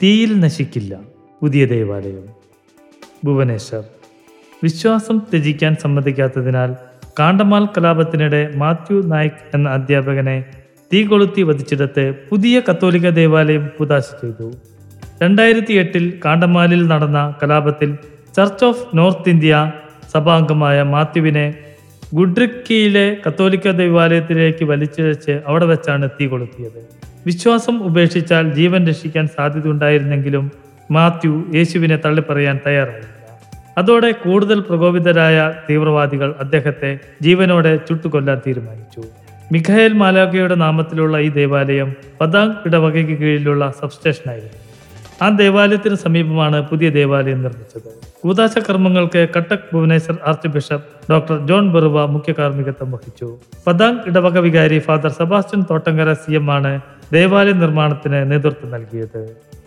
തീയിൽ നശിക്കില്ല പുതിയ ദേവാലയം ഭുവനേശ്വർ വിശ്വാസം ത്യജിക്കാൻ സമ്മതിക്കാത്തതിനാൽ കാണ്ടമാൽ കലാപത്തിനിടെ മാത്യു നായിക് എന്ന അധ്യാപകനെ തീ കൊളുത്തി വധിച്ചിടത്ത് പുതിയ കത്തോലിക്ക ദേവാലയം പുതാശ ചെയ്തു രണ്ടായിരത്തി എട്ടിൽ കാണ്ടമാലിൽ നടന്ന കലാപത്തിൽ ചർച്ച് ഓഫ് നോർത്ത് ഇന്ത്യ സഭാംഗമായ മാത്യുവിനെ ഗുഡ്രിക്കിയിലെ കത്തോലിക്ക ദേവാലയത്തിലേക്ക് വലിച്ചിഴച്ച് അവിടെ വെച്ചാണ് തീ കൊളുത്തിയത് വിശ്വാസം ഉപേക്ഷിച്ചാൽ ജീവൻ രക്ഷിക്കാൻ സാധ്യതയുണ്ടായിരുന്നെങ്കിലും മാത്യു യേശുവിനെ തള്ളിപ്പറയാൻ തയ്യാറായില്ല അതോടെ കൂടുതൽ പ്രകോപിതരായ തീവ്രവാദികൾ അദ്ദേഹത്തെ ജീവനോടെ ചുട്ടുകൊല്ലാൻ തീരുമാനിച്ചു മിഖായേൽ മാലാഖയുടെ നാമത്തിലുള്ള ഈ ദേവാലയം പതാങ് ഇടവകയ്ക്ക് കീഴിലുള്ള സബ്സ്റ്റേഷനായിരുന്നു ആ ദേവാലയത്തിന് സമീപമാണ് പുതിയ ദേവാലയം നിർമ്മിച്ചത് കൂതാശ കർമ്മങ്ങൾക്ക് Cuttack Bhubaneswar archbishop doctor John Barwa മുഖ്യ കാർമ്മികത്വം വഹിച്ചു പതാങ് ഇടവക വികാരി father Sebastian Thottankara C M ആണ് ദേവാലയ നിർമ്മാണത്തിന് നേതൃത്വം നൽകിയത്